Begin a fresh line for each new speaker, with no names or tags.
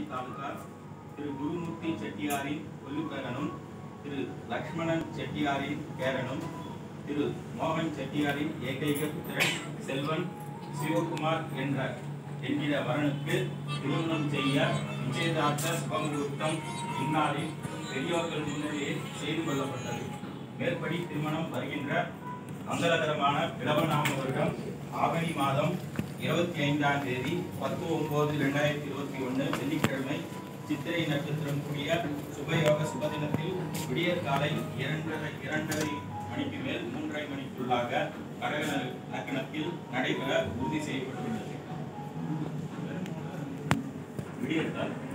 தாலுகா திரு குருமூர்த்தி செட்டியாரின் கொல்லுப்பேரனும் திரு லக்ஷ்மணன் செட்டியாரின் பேரனும் திரு மோகன் செட்டியாரின் ஏகைக புத்திரன் செல்வன் சிவகுமார் என்ற என்கிற வரனுக்கு திருமணம் செய்ய நிச்சயதார்த்த சுபமுகூர்த்தம் இந்நாளில் பெரியோர்கள் முன்னரே செய்து கொள்ளப்பட்டது மேற்படி திருமணம் வருகின்ற மங்களகரமான பிளவநாம வருடம் ஆவணி மாதம் இருபத்தி ஐந்தாம் தேதி பத்து ஒன்பது ரெண்டாயிரத்தி இருபத்தி ஒன்று வெள்ளிக்கிழமை சித்திரை நட்சத்திரம் கூடிய சுபயோக சுபதினத்தில் விடியற் காலை இரண்டரை இரண்டரை மணிக்கு மேல் மூன்றரை மணிக்குள்ளாக கடக லக்னத்தில் நடைபெற உறுதி செய்யப்பட்டுள்ளது விடியற்கால்